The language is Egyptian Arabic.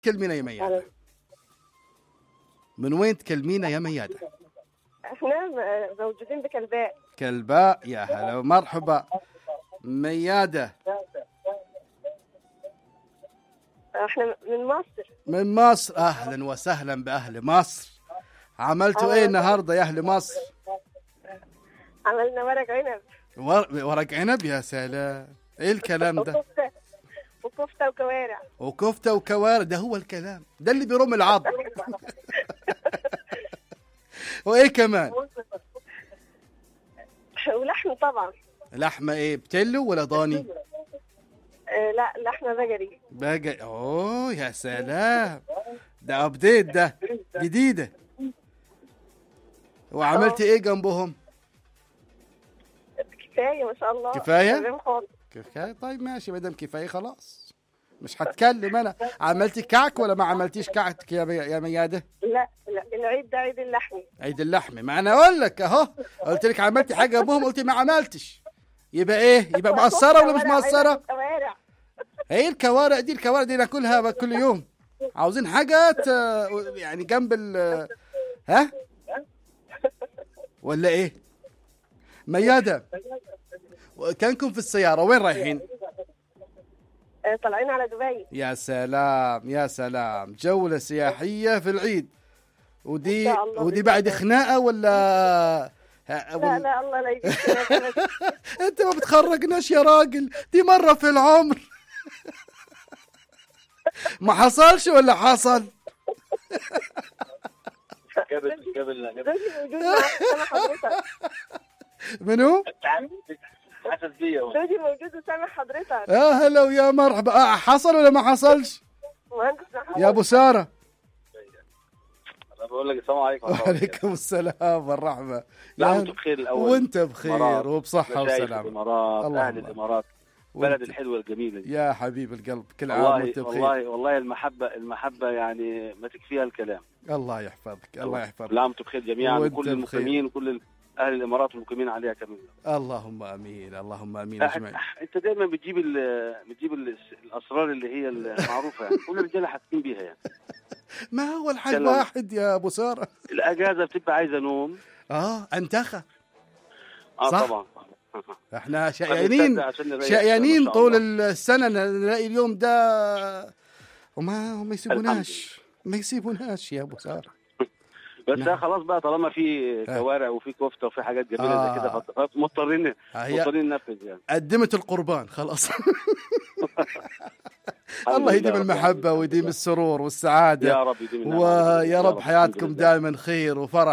تكلمينا يا ميادة من وين تكلمينا يا ميادة احنا م- موجودين بكلباء كلباء يا هلا ومرحبا ميادة احنا من مصر من مصر اهلا وسهلا باهل مصر عملتوا ايه النهارده يا اهل مصر عملنا ورق عنب ور- ورق عنب يا سلام ايه الكلام ده وكفته وكفته وكوارع وكفته وكوارع ده هو الكلام ده اللي بيرم العظم وايه كمان ولحم طبعا لحمه ايه بتلو ولا ضاني آه لا لحمه بقري بقى اوه يا سلام ده ابديت ده جديده وعملتي ايه جنبهم كفايه ما شاء الله كفاية؟ تمام خالص كفايه طيب ماشي ما دام كفايه خلاص مش هتكلم انا عملتي كعك ولا ما عملتيش كعك يا مي- يا مياده لا لا العيد ده عيد اللحمي عيد اللحم ما انا اقول لك اهو قلت لك عملتي حاجه ابوهم قلت ما عملتش يبقى ايه يبقى مقصره ولا مش كوارع، مقصره عنب وكوارع ايه الكوارع دي الكوارع دي ناكلها كل يوم عاوزين حاجه ت- يعني جنب ال ها ولا ايه ميادة كانكم في السيارة وين رايحين آه طالعين على دبي يا سلام يا سلام جولة سياحية في العيد ودي إن شاء الله ودي بإذن بعد الله. خناقة ولا ها- لا ولا- لا الله لا يجيب كده بس. انت ما بتخرجناش يا راجل دي مرة في العمر ما حصلش ولا حصل قبل قبل قبل زوجي موجود معاك سامع حضرتك منو حسس بيا هو. زوجي موجود وسامع حضرتك يا هلا ويا مرحبا آه حصل ولا ما حصلش مهندس محمد يا ابو ساره انا بقول لك السلام عليكم ورحمة الله وعليكم السلام والرحمه لا يا وانتم بخير الاول وانت بخير إمارات، وبصحه مشايخ وسلامه الامارات اللهم اهل الامارات وانت- بلد الحلوه الجميله دي يا حبيب القلب كل عام والله وانت بخير والله والله المحبه المحبه يعني ما تكفيها الكلام الله يحفظك الله يحفظك كل عام وانتم بخير جميعا وانت وكل بخير. المقيمين وكل ال- اهل الامارات والمقيمين عليها كمان اللهم امين اللهم امين أح- اجمعين أح- انت دايما بتجيب ال بتجيب ال الاسرار اللي هي المعروفه يعني كل الرجاله حاسين بيها يعني ما هو الحل كلام. واحد يا ابو ساره الاجازه بتبقى عايزه نوم اه انتخى اه صح. طبعا احنا شقيانين فبنستنى عشان نريح شقيانين إن شاء طول الله. السنه نلاقي اليوم ده وما وما الحمد يسيبوناش ما يسيبوناش يا ابو ساره بس نعم. ده خلاص بقى طالما في كوارع وفي كفته وفي حاجات جميله آه. زي كده فط- مضطرين هي مضطرين ننفذ يعني قدمت القربان خلاص الحمد الله لله يديم رب المحبه العالمين. ويديم السرور والسعاده يا رب يديم النعمة ويا والسلام. رب الحمد حياتكم لله. دائما خير وفرح